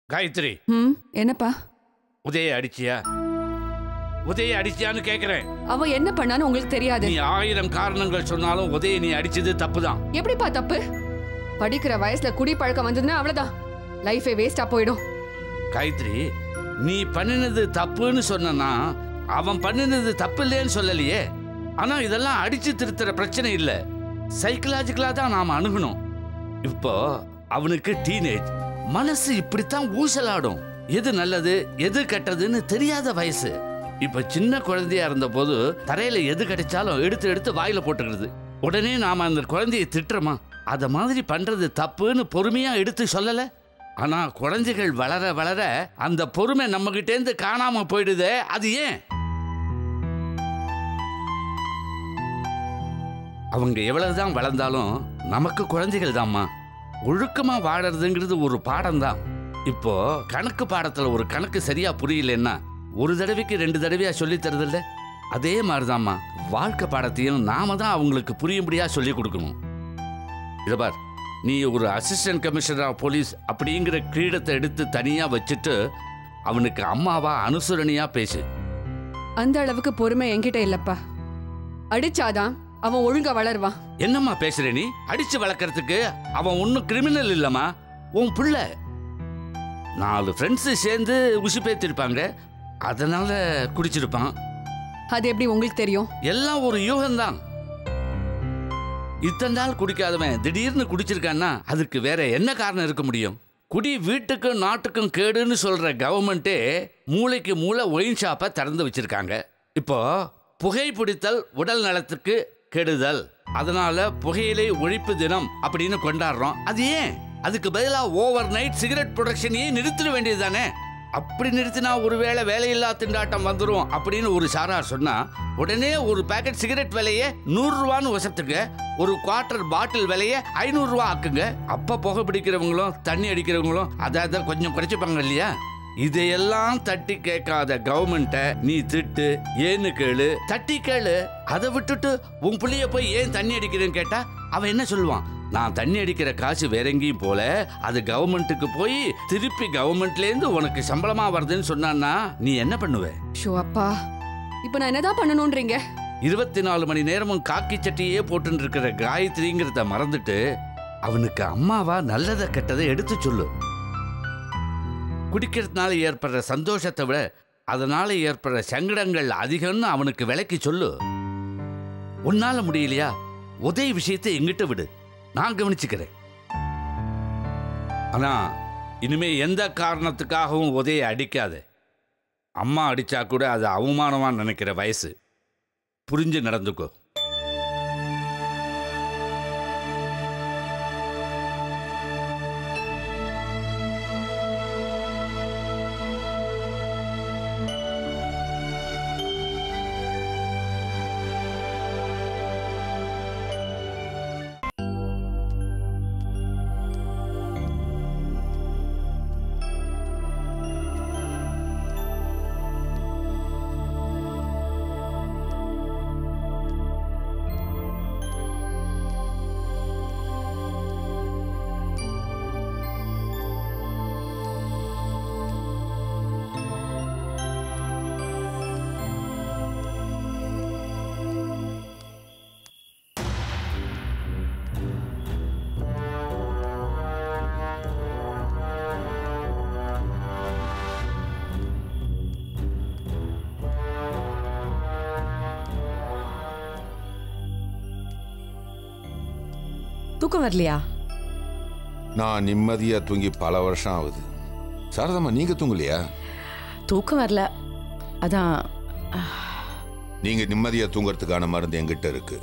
காயத்ரி ம் என்னப்பா உதய அடிச்சியா உதய அடிச்சியான்னு கேக்குறேன் அவ என்ன பண்ணான்னு உங்களுக்கு தெரியாது நீ ஆயிரம் காரணங்கள் சொன்னாலும் உதய நீ அடிச்சது தப்புதான் எப்படிப்பா தப்பு படிக்கிற வயசுல குடி பழக்கம் வந்ததுன்னா அவ்வளவுதான் லைஃபே வேஸ்டா போயிடும் காயத்ரி நீ பண்ணினது தப்புன்னு சொன்னா அவன் பண்ணினது தப்பு இல்லைன்னு சொல்லலையே ஆனா இதெல்லாம் அடிச்சு திருத்துற பிரச்சனை இல்ல சைக்கலாஜிக்கலா தான் நாம அணுகணும் இப்போ அவனுக்கு டீனேஜ் மனசு இப்படித்தான் ஊசலாடும் எது நல்லது எது கெட்டதுன்னு தெரியாத வயசு இப்ப சின்ன குழந்தையா இருந்த போது தரையில எது கிடைச்சாலும் எடுத்து எடுத்து வாயில போட்டுக்கிறது உடனே நாம அந்த குழந்தையை திட்டுறோமா அத மாதிரி பண்றது தப்புன்னு பொறுமையா எடுத்து சொல்லல ஆனா குழந்தைகள் வளர வளர அந்த பொறுமை நம்ம இருந்து காணாம போயிடுதே அது ஏன் அவங்க எவ்வளவுதான் வளர்ந்தாலும் நமக்கு குழந்தைகள் தாம்மா ஒழுக்கமா வாழறதுங்கிறது ஒரு பாடம் தான் இப்போ கணக்கு பாடத்துல ஒரு கணக்கு சரியா புரியலன்னா ஒரு தடவைக்கு ரெண்டு தடவையா சொல்லி தரதில்ல அதே மாதிரிதாம்மா வாழ்க்கை பாடத்தையும் நாம தான் அவங்களுக்கு புரியும்படியா சொல்லி கொடுக்கணும் இதை பார் நீ ஒரு அசிஸ்டன்ட் கமிஷனர் ஆஃப் போலீஸ் அப்படிங்கிற கிரீடத்தை எடுத்து தனியா வச்சுட்டு அவனுக்கு அம்மாவா அனுசரணையா பேசு அந்த அளவுக்கு பொறுமை என்கிட்ட இல்லப்பா அடிச்சாதான் அவன் ஒழுங்கா வளருவான் என்னம்மா பேசுற நீ அடிச்சு வளர்க்கறதுக்கு அவன் ஒன்றும் கிரிமினல் இல்லம்மா உன் புள்ள நாலு ஃப்ரெண்ட்ஸு சேர்ந்து உசுப்பேத்திருப்பாங்க அதனால குடிச்சிருப்பான் அது எப்படி உங்களுக்கு தெரியும் எல்லாம் ஒரு யூகம்தான் இத்தனை நாள் குடிக்காதவன் திடீர்னு குடிச்சிருக்கான்னா அதுக்கு வேற என்ன காரணம் இருக்க முடியும் குடி வீட்டுக்கும் நாட்டுக்கும் கேடுன்னு சொல்ற கவர்மெண்ட்டே மூளைக்கு மூளை ஒயின் ஷாப்பை திறந்து வச்சிருக்காங்க இப்போ புகை பிடித்தல் உடல் நலத்துக்கு கெடுதல் அதனால புகையிலை ஒழிப்பு தினம் அப்படின்னு கொண்டாடுறோம் அது ஏன் அதுக்கு பதிலா ஓவர் நைட் சிகரெட் ப்ரொடக்ஷனையே நிறுத்திட வேண்டியதுதானே அப்படி நிறுத்தினா ஒருவேளை வேலையில்லா திண்டாட்டம் வந்துரும் அப்படின்னு ஒரு சாரார் சொன்னா உடனே ஒரு பாக்கெட் சிகரெட் விலையை நூறு ரூபான்னு வசத்துக்கு ஒரு குவார்ட்டர் பாட்டில் விலையை ஐநூறு ரூபா ஆக்குங்க அப்ப புகை பிடிக்கிறவங்களும் தண்ணி அடிக்கிறவங்களும் அதை அதை கொஞ்சம் குறைச்சிப்பாங்க இல்லையா இதையெல்லாம் தட்டி கேட்காத கவர்மெண்ட்டை நீ திட்டு ஏன்னு கேளு தட்டி கேளு அதை விட்டுட்டு உன் புள்ளைய போய் ஏன் தண்ணி அடிக்கிறேன்னு கேட்டா அவன் என்ன சொல்லுவான் நான் தண்ணி அடிக்கிற காசு வேற எங்கேயும் போல அது கவர்மெண்ட்டுக்கு போய் திருப்பி கவர்மெண்ட்ல இருந்து உனக்கு சம்பளமா வருதுன்னு சொன்னான்னா நீ என்ன பண்ணுவ ஷோ அப்பா இப்போ நான் என்னதான் பண்ணணும்ன்றீங்க இருபத்தி நாலு மணி நேரமும் காக்கி சட்டையே போட்டுன்னு இருக்கிற காயத்ரிங்கிறத மறந்துட்டு அவனுக்கு அம்மாவா நல்லதை கெட்டதை எடுத்து சொல்லு குடிக்கிறதுனால ஏற்படுற சந்தோஷத்தை விட அதனால ஏற்படுற சங்கடங்கள் அதிகம்னு அவனுக்கு விளக்கி சொல்லு உன்னால முடியலையா உதவி விஷயத்தை எங்கிட்ட விடு நான் கவனிச்சுக்கிறேன் ஆனா இனிமே எந்த காரணத்துக்காகவும் உதய அடிக்காத அம்மா அடிச்சா கூட அது அவமானமா நினைக்கிற வயசு புரிஞ்சு நடந்துக்கோ தூக்கம் வரலையா நான் நிம்மதியா தூங்கி பல வருஷம் ஆகுது சாரதாம்மா நீங்க தூங்கலையா தூக்கம் வரல அதான் நீங்க நிம்மதியா தூங்குறதுக்கான மருந்து என்கிட்ட இருக்கு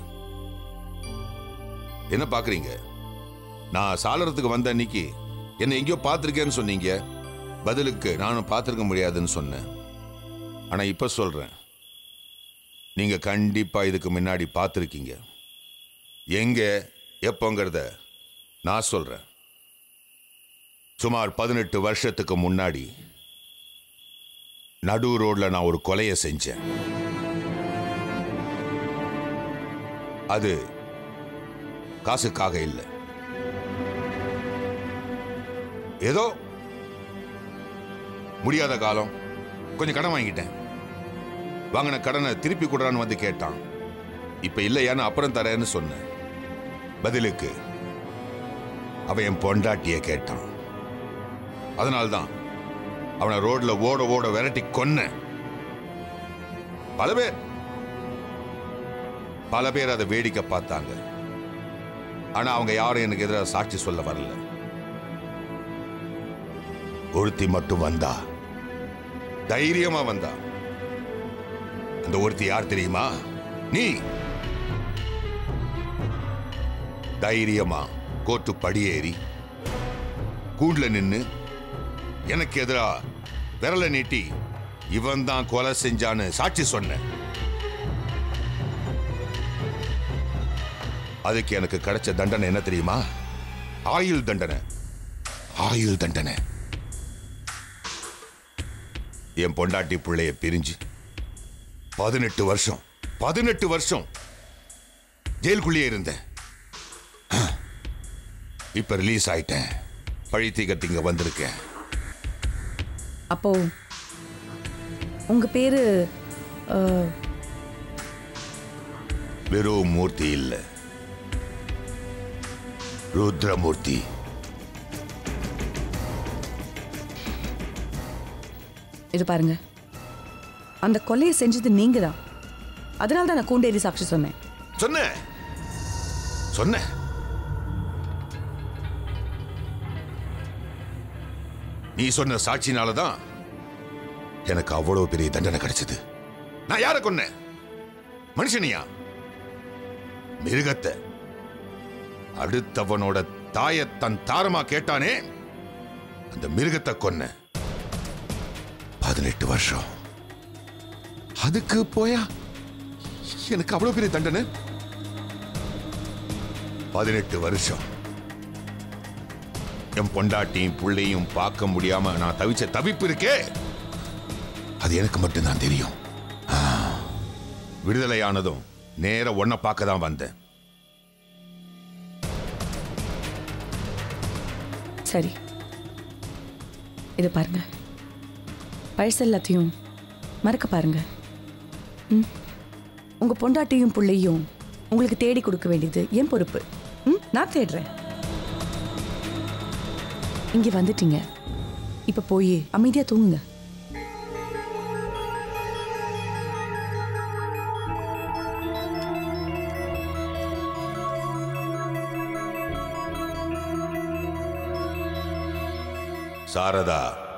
என்ன பாக்குறீங்க நான் சாளரத்துக்கு வந்த அன்னைக்கு என்னை எங்கேயோ பார்த்துருக்கேன்னு சொன்னீங்க பதிலுக்கு நானும் பார்த்துருக்க முடியாதுன்னு சொன்னேன் ஆனா இப்ப சொல்றேன் நீங்க கண்டிப்பா இதுக்கு முன்னாடி பார்த்துருக்கீங்க எங்க எப்போங்கிறத நான் சொல்றேன் சுமார் பதினெட்டு வருஷத்துக்கு முன்னாடி நடு ரோட்ல நான் ஒரு கொலையை செஞ்சேன் அது காசுக்காக இல்லை ஏதோ முடியாத காலம் கொஞ்சம் கடன் வாங்கிட்டேன் வாங்கின கடனை திருப்பி கொடுறான்னு வந்து கேட்டான் இப்ப இல்லையான்னு அப்புறம் தரேன்னு சொன்னேன் பதிலுக்கு அவன் என் பொண்டாட்டிய கேட்டான் அதனால்தான் அவனை ரோட்ல ஓட ஓட விரட்டி கொன்னேன் பல பேர் பல பேர் அதை வேடிக்கை பார்த்தாங்க ஆனா அவங்க யாரும் எனக்கு எதிராக சாட்சி சொல்ல வரல ஒருத்தி மட்டும் வந்தா தைரியமா வந்தா அந்த ஒருத்தி யார் தெரியுமா நீ தைரியமா கோர்ட்டு படியேறி கூண்டுல நின்னு எனக்கு எதிரா விரல நீட்டி இவன் தான் கொலை செஞ்சான்னு சாட்சி சொன்ன அதுக்கு எனக்கு கிடைச்ச தண்டனை என்ன தெரியுமா ஆயுள் தண்டனை ஆயுள் தண்டனை என் பொண்டாட்டி பிள்ளைய பிரிஞ்சு பதினெட்டு வருஷம் பதினெட்டு வருஷம் ஜெயிலுக்குள்ளேயே இருந்தேன் இப்ப ரிலீஸ் ஆயிட்டேன் பழி தீக்கத்து இங்க வந்திருக்கேன் அப்போ உங்க பேரு அஹ், வெறும் மூர்த்தி இல்ல ருத்ரமூர்த்தி இது பாருங்க அந்த கொலையை செஞ்சது நீங்க தான் அதனால தான் நான் கூண்டேரி சாட்சி சொன்னேன் சொன்ன சொன்ன நீ சொன்ன சாட்சினால தான் எனக்கு அவ்வளவு பெரிய தண்டனை கிடைச்சது நான் யாரை கொன்னேன் மனுஷனியா மிருகத்தை அடுத்தவனோட தாயை தன் தாரமா கேட்டானே அந்த மிருகத்தை கொன்ன பதினெட்டு வருஷம் அதுக்கு போயா எனக்கு அவ்வளவு பெரிய தண்டனை பதினெட்டு வருஷம் என் பொண்டாட்டியும் புள்ளையும் பார்க்க முடியாம நான் தவிச்ச தவிப்பு இருக்கே அது எனக்கு மட்டும்தான் தெரியும் ஆ. விடுதலையானதும் நேர ஒன்ன பார்க்க தான் வந்தேன் சரி இது பாருங்க பழசு எல்லாத்தையும் மறக்க பாருங்க ம் உங்க பொண்டாட்டியும் புள்ளையும் உங்களுக்கு தேடி கொடுக்க வேண்டியது என் பொறுப்பு ம் நான் தேடுறேன் இங்க வந்துட்டீங்க இப்ப போய் அமைதியா தூங்குங்க சாரதா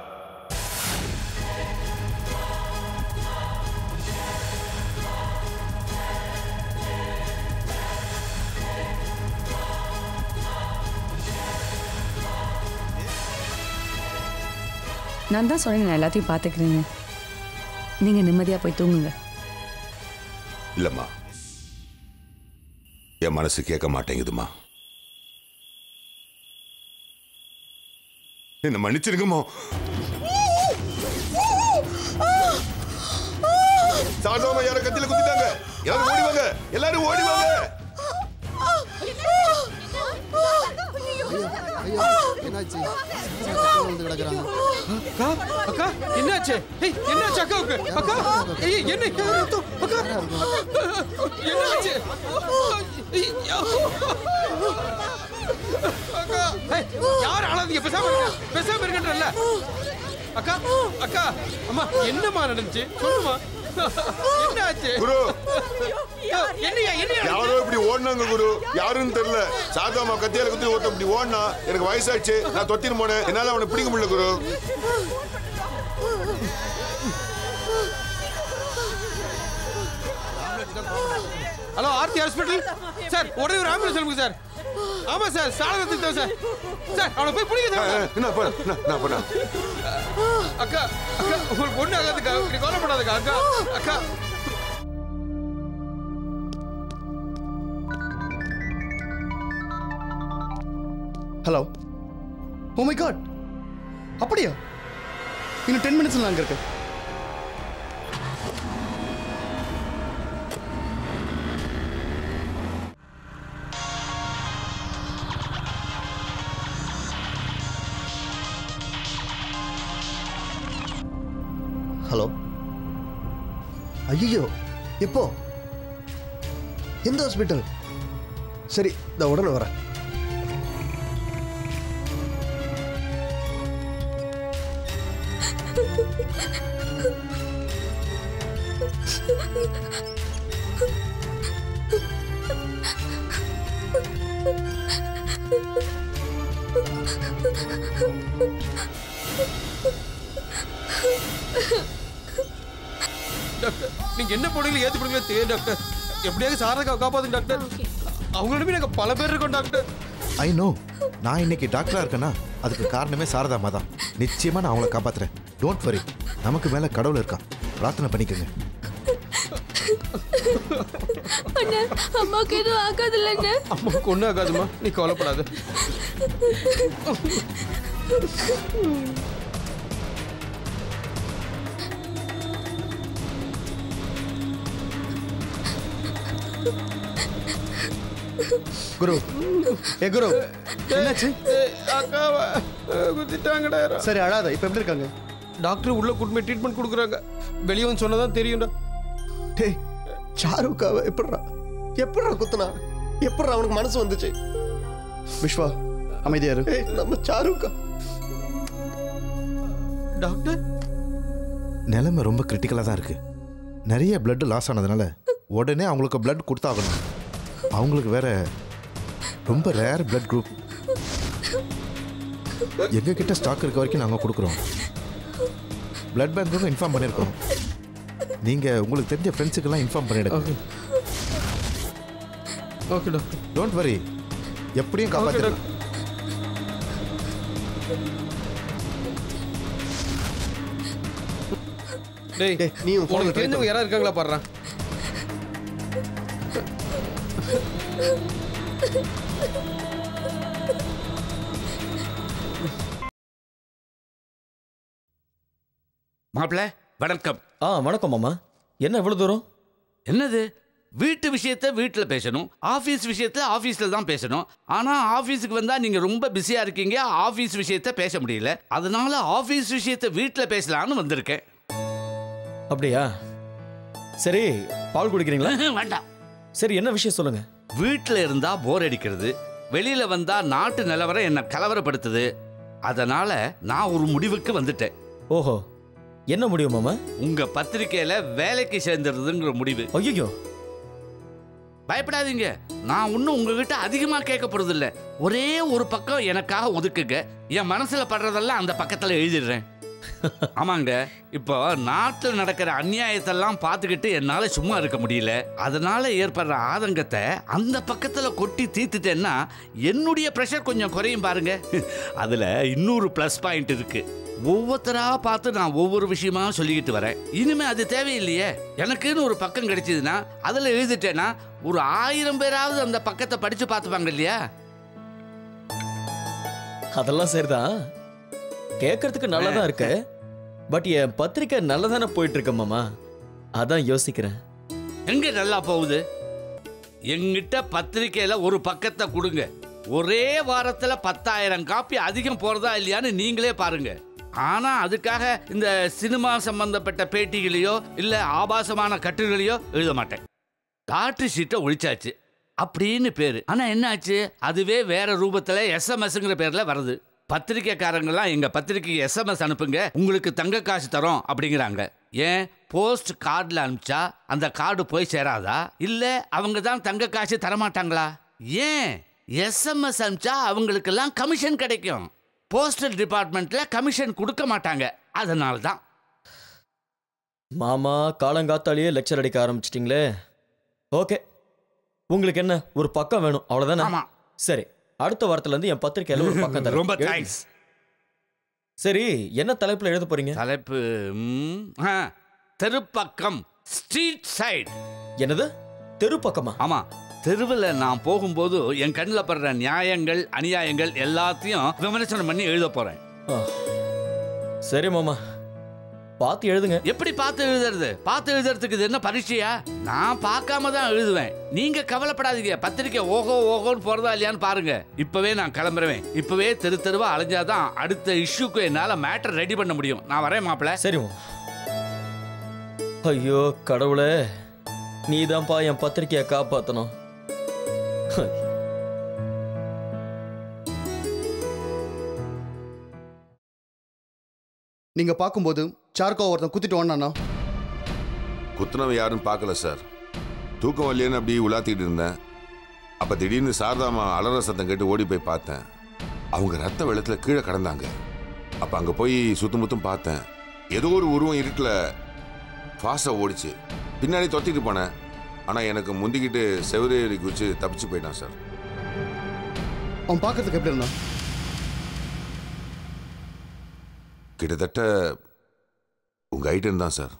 நான் தான் சொன்னேன் நான் எல்லாத்தையும் பார்த்துக்கிறேன்னு நீங்க நிம்மதியா போய் தூங்குங்க இல்லம்மா என் மனசு கேட்க மாட்டேங்குதுமா என்ன மன்னிச்சிருங்கம்மா சாரதாமா யார கத்தில குத்திட்டாங்க எல்லாரும் ஓடி வாங்க எல்லாரும் ஓடி வாங்க ஐயோ என்னாச்சு வந்து கிடக்குறாங்க அக்கா அக்கா என்னாச்சு ஏய் என்னாச்சு அக்காவுக்கு அக்கா ஏய் என்ன ரத்தம் அக்கா என்னாச்சு ஏய், யா. அக்கா ஏய், யார் அழாதீங்க பேசாம இருங்க பேசாம இருக்கன்றல்ல அக்கா அக்கா அம்மா என்னம்மா நடந்துச்சு சொல்லுமா என்னாச்சு குரு என்னையா என்னையா யாரோ இப்படி ஓடினாங்க குரு யாருன்னு தெரியல சாரதாமா கத்தியால குத்தி ஒருத்தன் இப்படி ஓடினா எனக்கு வயசாச்சு நான் தொத்தின்னு போனேன் என்னால அவனை பிடிக்க முடியல Guru hello Aarthi hospital sir உடனே ஒரு ஆம்புலன்ஸ் அனுப்புங்க சார் ஆமா சார் சாலகத்துக்கு தான் சார் சார் அவனை போய் பிடிக்க அஹ், சார் அஹ், என்ன பண்ண என்ன, என்ன பண்ண அக்கா அக்கா உங்களுக்கு ஒண்ணு ஆகாதுக்கா இப்படி கவலைப்படாதக்கா அக்கா அக்கா ஹலோ ஓ மை காட் அப்படியா இன்னும் டென் மினிட்ஸ்ல நான் அங்க இருக்கேன் ஹலோ ஐயோ எப்போ எந்த ஹாஸ்பிட்டல் சரி நான் உடனே வரேன் டாக்டர் நீங்க என்ன போடுங்களோ ஏத்து போடுங்களோ தெரியும் டாக்டர் எப்படியாவது சாரதா காப்பாத்துங்க டாக்டர் அவங்களோட நாங்க பல பேர் இருக்கோம் டாக்டர் ஐ நோ நான் இன்னைக்கு டாக்டரா இருக்கேன்னா அதுக்கு காரணமே சாரதாமா தான் நிச்சயமா நான் அவங்கள காப்பாத்துறேன் டோன்ட் வரி நமக்கு மேல கடவுள் இருக்கான் பிரார்த்தனை பண்ணிக்கோங்க அண்ணா அம்மாவுக்கு எதுவும் ஆகாதுல்ல அண்ணா அம்மாவுக்கு ஒன்றும் ஆகாதுமா நீ கவலைப்படாத குரு ஏ குரு என்னாச்சு அக்காவை குத்திட்டாங்கடா சரி அழாத இப்போ எப்படி இருக்காங்க டாக்டர் உள்ள கூட்டு போய் ட்ரீட்மெண்ட் கொடுக்குறாங்க வெளியே வந்து சொன்னதான் தெரியும்டா டேய் சாருக்காவ எப்படிடா எப்படிடா குத்துனா எப்படிடா அவனுக்கு மனசு வந்துச்சு விஸ்வா அமைதியா இரு நம்ம சாருக்கா டாக்டர் நிலைமை ரொம்ப கிரிட்டிக்கலாக தான் இருக்கு நிறைய blood லாஸ் ஆனதுனால உடனே அவங்களுக்கு blood கொடுத்தாகணும் அவங்களுக்கு வேற ரொம்ப ரேர் blood குரூப் எங்க கிட்ட ஸ்டாக் இருக்க வரைக்கும் நாங்கள் கொடுக்குறோம் பிளட் பேங்க்குக்கும் இன்ஃபார்ம் பண்ணியிருக்கோம் நீங்க உங்களுக்கு தெரிஞ்ச ஃப்ரெண்ட்ஸுக்கெல்லாம் இன்ஃபார்ம் பண்ணிடுங்க ஓகே டாக்டர் டோன்ட் வரி எப்படியும் ஓகே காப்பாற்றிடலாம் டாக்டர் டேய் டேய், நீயும் phone ல உனக்கு try தெரிஞ்சவங்க யாராவது இருக்காங்களா பாடுறேன் மாப்பிள்ள வணக்கம் ஆ வணக்கம் மாமா என்ன இவ்வளோ தூரம் என்னது வீட்டு விஷயத்த வீட்டில் பேசணும் ஆஃபீஸ் விஷயத்த ஆஃபீஸில் தான் பேசணும் ஆனால் ஆஃபீஸுக்கு வந்தால் நீங்கள் ரொம்ப பிஸியாக இருக்கீங்க ஆஃபீஸ் விஷயத்த பேச முடியல அதனால ஆஃபீஸ் விஷயத்த வீட்டில் பேசலான்னு வந்திருக்கேன் அப்படியா சரி பால் குடிக்கிறீங்களா வேண்டாம் சரி என்ன விஷயம் சொல்லுங்க வீட்டில் இருந்தால் போர் அடிக்கிறது வெளியில் வந்தால் நாட்டு நிலவரம் என்னை கலவரப்படுத்துது அதனால நான் ஒரு முடிவுக்கு வந்துட்டேன் ஓஹோ என்ன முடியும் மாமா உங்க பத்திரிக்கையில வேலைக்கு சேர்ந்துருதுங்கிற முடிவு ஐயோ பயப்படாதீங்க நான் இன்னும் உங்ககிட்ட அதிகமா கேட்க போறதில்ல ஒரே ஒரு பக்கம் எனக்காக ஒதுக்குங்க என் மனசுல படுறதெல்லாம் அந்த பக்கத்துல எழுதிடுறேன் ஆமாங்க இப்போ நாட்டில் நடக்கிற அநியாயத்தெல்லாம் பார்த்துக்கிட்டு என்னால சும்மா இருக்க முடியல அதனால ஏற்படுற ஆதங்கத்தை அந்த பக்கத்துல கொட்டி தீர்த்துட்டேன்னா என்னுடைய ப்ரெஷர் கொஞ்சம் குறையும் பாருங்க அதுல இன்னொரு ப்ளஸ் பாயிண்ட் இருக்கு ஒவ்வொருத்தரா பார்த்து நான் ஒவ்வொரு விஷயமா சொல்லிக்கிட்டு வரேன் இனிமே அது தேவையில்லையே எனக்குன்னு ஒரு பக்கம் கிடைச்சதுன்னா அதுல எழுதிட்டேன்னா ஒரு ஆயிரம் பேராவது அந்த பக்கத்தை படிச்சு பார்த்துப்பாங்க இல்லையா அதெல்லாம் சரிதான் கேட்கறதுக்கு நல்லா தான் இருக்கு பட் என் பத்திரிக்கை நல்லா தானே போயிட்டு இருக்கு மாமா அதான் யோசிக்கிறேன் எங்க நல்லா போகுது எங்கிட்ட பத்திரிக்கையில ஒரு பக்கத்தை கொடுங்க ஒரே வாரத்துல பத்தாயிரம் காப்பி அதிகம் போறதா இல்லையான்னு நீங்களே பாருங்க ஆனா அதுக்காக இந்த சினிமா சம்பந்தப்பட்ட பேட்டிகளையோ இல்ல ஆபாசமான கட்டுரைகளையோ எழுத மாட்டேன் டாக்டர் ஷீட்டை ஒழிச்சாச்சு அப்படின்னு பேரு ஆனா என்னாச்சு அதுவே வேற ரூபத்துல எஸ்எம்எஸ்ங்கிற பேர்ல வருது பத்திரிக்கைக்காரங்கெல்லாம் எங்க பத்திரிக்கைக்கு எஸ்எம்எஸ் அனுப்புங்க உங்களுக்கு தங்க காசு தரோம் அப்படிங்கிறாங்க ஏன் போஸ்ட் கார்டில் அனுப்பிச்சா அந்த கார்டு போய் சேராதா இல்ல அவங்க தான் தங்க காசு தரமாட்டாங்களா ஏன் எஸ்எம்எஸ் அனுப்பிச்சா அவங்களுக்கெல்லாம் கமிஷன் கிடைக்கும் போஸ்டல் டிபார்ட்மெண்ட்ல கமிஷன் கொடுக்க மாட்டாங்க அதனால தான் மாமா காலங்காத்தாலேயே லெக்சர் அடிக்க ஆரம்பிச்சிட்டிங்களே ஓகே உங்களுக்கு என்ன ஒரு பக்கம் வேணும் அவ்வளவுதானே ஆமா சரி அடுத்த வாரத்துல இருந்து என் பத்திரிக்கையில ஒரு பக்கம் தரேன். ரொம்ப எழுதுங்க. தேங்க்ஸ் சரி என்ன தலைப்புல எழுத போறீங்க தலைப்பு ம், ஆ, தெருப்பக்கம் ஸ்ட்ரீட் சைடு என்னது தெரு பக்கமா ஆமா தெருவில் நான் போகும்போது என் கண்ணில் படுற நியாயங்கள் அநியாயங்கள் எல்லாத்தையும் விமர்சனம் பண்ணி எழுத போறேன் ஆ. சரி மாமா பார்த்து எழுதுங்க எப்படி பார்த்து எழுதுறது பார்த்து எழுதுறதுக்கு இது என்ன பரீட்சையா நான் பார்க்காம தான் எழுதுவேன் நீங்க கவலைப்படாதீங்க பத்திரிக்கை ஓஹோ ஓஹோன்னு போறதா இல்லையான்னு பாருங்க இப்பவே நான் கிளம்புறேன் இப்பவே தெரு தெருவா அலைஞ்சாதான் அடுத்த இஷ்யூக்கு என்னால மேட்டர் ரெடி பண்ண முடியும் நான் வரேன் மாப்பிள்ள சரி மாமா ஐயோ கடவுளே நீதான்ப்பா என் பத்திரிக்கையை காப்பாத்தணும் நீங்க பார்க்கும்போது சார்கோ ஒருத்தன் குத்திட்டு ஓடனானா குத்துனவன் யாருன்னு பார்க்கல சார் தூக்கம் வரலையேன்னு அப்படி உலாத்திட்டு இருந்தேன் அப்போ திடீர்னு சாரதாமா அலற சத்தம் கேட்டு ஓடி போய் பார்த்தேன் அவங்க ரத்த வெள்ளத்தில் கீழே கடந்தாங்க அப்போ அங்கே போய் சுத்தம் முத்தும் பார்த்தேன் ஏதோ ஒரு உருவம் இருட்டில் ஃபாஸ்ட்டாக ஓடிச்சு பின்னாடி தொத்திட்டு போனேன் ஆனால் எனக்கு முந்திக்கிட்டு செவரேறி குதிச்சு தப்பிச்சு போயிட்டான் சார் அவன் பார்க்கறதுக்கு எப்படி இருந்தான் கிட்டத்தட்ட உங்கள் ஐட்டம் தான் சார்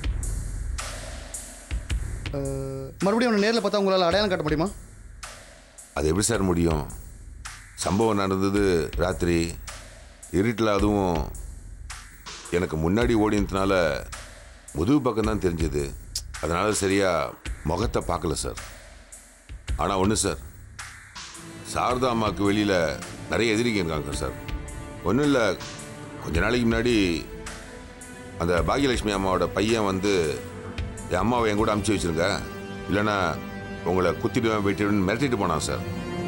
அஹ், மறுபடியும் அவனை நேரில் பார்த்தா உங்களால் அடையாளம் காட்ட முடியுமா அது எப்படி சார் முடியும் சம்பவம் நடந்தது ராத்திரி இருட்டில் அதுவும் எனக்கு முன்னாடி ஓடினதுனால முதுகு பக்கம் தான் தெரிஞ்சது அதனால சரியா முகத்தை பார்க்கல சார் ஆனால் ஒன்று சார் சாரதா அம்மாவுக்கு வெளியில் நிறைய எதிரிங்க இருக்காங்க சார் ஒன்றும் இல்லை கொஞ்ச நாளைக்கு முன்னாடி அந்த பாகியலட்சுமி அம்மாவோட பையன் வந்து என் அம்மாவை என் கூட அமுச்சு வச்சிருங்க இல்லைன்னா உங்களை குத்திடுவேன் வெட்டிடுவேன் மிரட்டிட்டு போனான் சார்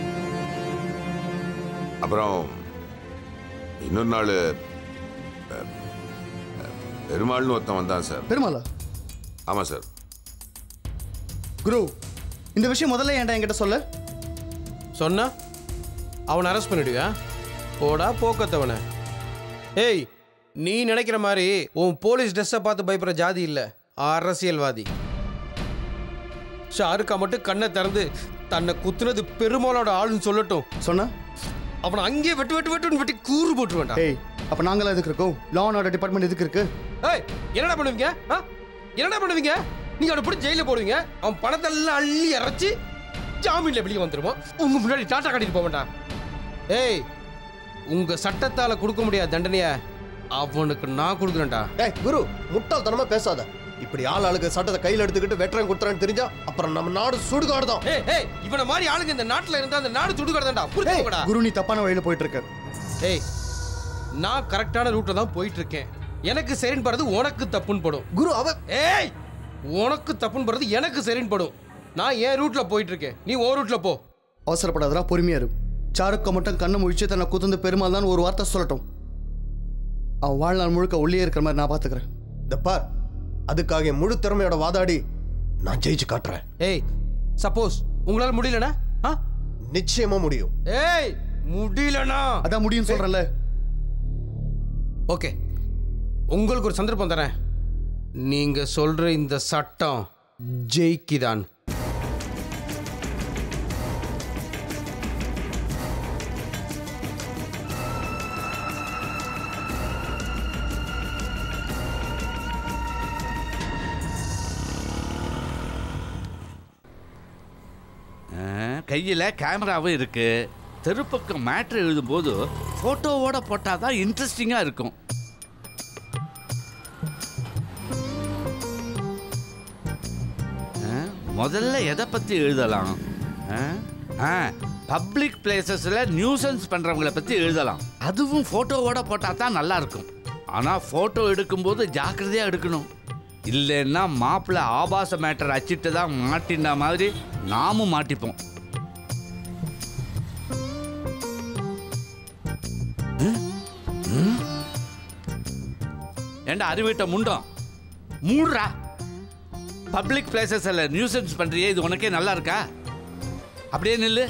அப்புறம் இன்னொரு நாள் அஹ், அஹ், பெருமாள்னு ஒருத்தன் வந்தான் சார் பெருமாளா ஆமாம் சார் குரு இந்த விஷயம் முதல்ல ஏன்டா என்கிட்ட சொல்ல சொன்னா அவனை அரெஸ்ட் பண்ணிடுவியா போடா போக்கத்தவனை ஏய் நீ நினைக்கிற மாதிரி உன் போலீஸ் ட்ரெஸ்ஸை பார்த்து பயப்படுற ஜாதி இல்லை அரசியல்வாதி ஷாருக்கா மட்டும் கண்ணை திறந்து தன்னை குத்துனது பெருமாளோட ஆளுன்னு சொல்லட்டும் சொன்னா அவனை அங்கேயே வெட்டு வெட்டு வெட்டுன்னு வெட்டி கூறு போட்டுருவேன்டா ஏய் அப்ப நாங்களாம் எதுக்கு இருக்கோம் லா அண்ட் ஆர்டர் டிபார்ட்மெண்ட் எதுக்கு இருக்கு ஏய் என்னடா பண்ணுவீங்க ஆ? என்னடா பண்ணுவீங்க நீங்க அவனை பிடிச்சி ஜெயில போடுவீங்க அவன் பணத்தை எல்லாம் அள்ளி இறச்சி ஜாமீன்ல வெளியே வந்துருவான் உங்க முன்னாடி டாட்டா காட்டிட்டு போக மாட்டான் ஏய் உங்க சட்டத்தால கொடுக்க முடியாத தண்டனைய அவனுக்கு நான் கொடுக்குறேன்டா ஏய் குரு முட்டாள்தனமா பேசாத இப்படி ஆள் ஆளுக்கு சட்டத்தை கையில எடுத்துக்கிட்டு வெட்டுறேன் குத்துறேன்னு தெரிஞ்சா அப்புறம் நம்ம நாடு சுடுகாடு தான் ஏய் ஏய் இவனை மாதிரி ஆளுங்க இந்த நாட்டுல இருந்தா அந்த நாடு சுடுகாடுதான்டா புரிஞ்சுக்கோடா குரு நீ தப்பான வழியில போயிட்டு இருக்க ஏய் நான் கரெக்டான ரூட்ல தான் போயிட்டு இருக்கேன் எனக்கு சரின்னு படுறது உனக்கு தப்புன்னு படும் குரு அவ ஏய் உனக்கு தப்புன்னு படுறது எனக்கு சரின்னு படும் நான் என் ரூட்ல போயிட்டு இருக்கேன் நீ ஓ ரூட்ல போ அவசரப்படாதடா பொறுமையா இரு சாருக்க மட்டும் கண்ணை முழிச்சு தன்னை குத்துந்து பெருமாள் தான் ஒரு வார்த்தை சொல்லட்டும் அவன் வாழ்நாள் முழுக்க உள்ளே இருக்கிற மாதிரி நான் பாத்துக்கிறேன் இந்த பார் அதுக்காக என் முழு திறமையோட வாதாடி நான் ஜெயிச்சு காட்டுறேன் ஏய் சப்போஸ் உங்களால முடியலனா ஆ நிச்சயமா முடியும் ஏய் முடியலனா அதான் முடியும் சொல்றேன்ல ஓகே உங்களுக்கு ஒரு சந்தர்ப்பம் தரேன் நீங்க சொல்ற இந்த சட்டம் ஜெயிக்குதான் கையில் கேமராவும் இருக்கு தெருப்பக்கம் மேட்ரு எழுதும்போது ஃபோட்டோவோட போட்டால் தான் இன்ட்ரெஸ்டிங்காக இருக்கும் ஆ, முதல்ல எதை பற்றி எழுதலாம் ஆ பப்ளிக் பிளேசஸில் நியூசன்ஸ் பண்ணுறவங்கள பற்றி எழுதலாம் அதுவும் ஃபோட்டோவோட போட்டால் தான் நல்லா இருக்கும் ஆனால் ஃபோட்டோ எடுக்கும்போது ஜாக்கிரதையாக எடுக்கணும் இல்லைன்னா மாப்பிள்ளை ஆபாச மேட்டர் அச்சிட்டு தான் மாட்டின மாதிரி நாமும் மாட்டிப்போம் ம்? ம்? ஏண்டா அறிவிட்ட முண்டம் மூடுறா பப்ளிக் பிளேசஸில் நியூசன்ஸ் பண்ணுறியே இது உனக்கே நல்லா இருக்கா அப்படியே நில்லு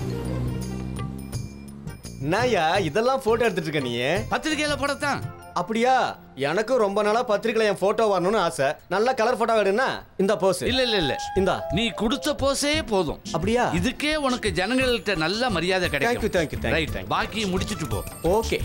நாயா இதெல்லாம் போட்டோ எடுத்துட்டு இருக்க நீ பத்திரிக்கையில் போடத்தான் அப்படியா எனக்கும் ரொம்ப நாளா பத்திரிக்கையில என் போட்டோ வரணும்னு ஆசை நல்ல கலர் போட்டோ வேணும்னா இந்த போஸ் இல்ல இல்ல இல்ல இந்தா நீ கொடுத்த போஸே போதும் அப்படியா இதுக்கே உனக்கு ஜனங்கள்கிட்ட நல்ல மரியாதை Thank you, thank you, கிடைக்கும் thank you, right thank you. பாக்கி முடிச்சிட்டு போ ஓகே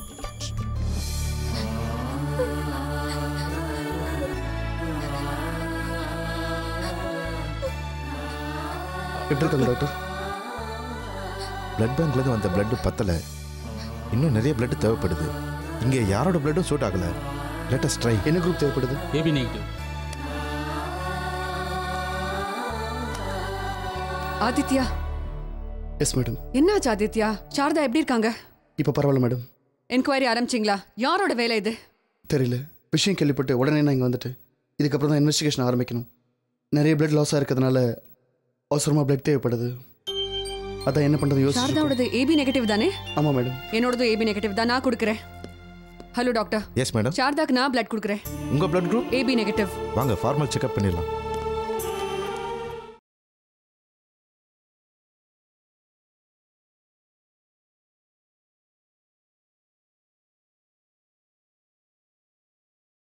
எப்படி இருக்காங்க டாக்டர் பிளட் பேங்க்லேருந்து வந்த பிளட் பத்தலை இன்னும் நிறைய பிளட் தேவைப்படுது இங்கே யாரோட பிளட்டும் சூட் ஆகலை லேட்டஸ்ட் ட்ரை என்ன குரூப் தேவைப்படுது AB negative Aditya yes madam என்னாச்சு ஆதித்யா சாரதா எப்படி இருக்காங்க இப்போ பரவாயில்ல மேடம் என்கொயரி ஆரம்பிச்சிங்களா யாரோட வேலை இது தெரியல விஷயம் கேள்விப்பட்டு உடனே நான் இங்கே வந்துட்டு இதுக்கப்புறம் தான் இன்வெஸ்டிகேஷன் ஆரம்பிக்கணும் நிறைய பிளட் லாஸாக இருக்கிறதுனால அவசரமாக பிளட் தேவைப்படுது அதான் என்ன பண்ணுறது யோசிச்சு சாரதாவோடது ஏபி நெகட்டிவ் தானே ஆமாம் மேடம் என்னோடது ஏபி நெகட்டிவ் தான் நான் கொடுக்குறேன் ஹலோ டாக்டர் எஸ் மேடம் சாரதாக்கு நான் பிளட் கொடுக்குறேன் உங்கள் பிளட் குரூப் ஏபி நெகட்டிவ் வாங்க ஃபார்மல் செக்அப் பண்ணிடலாம்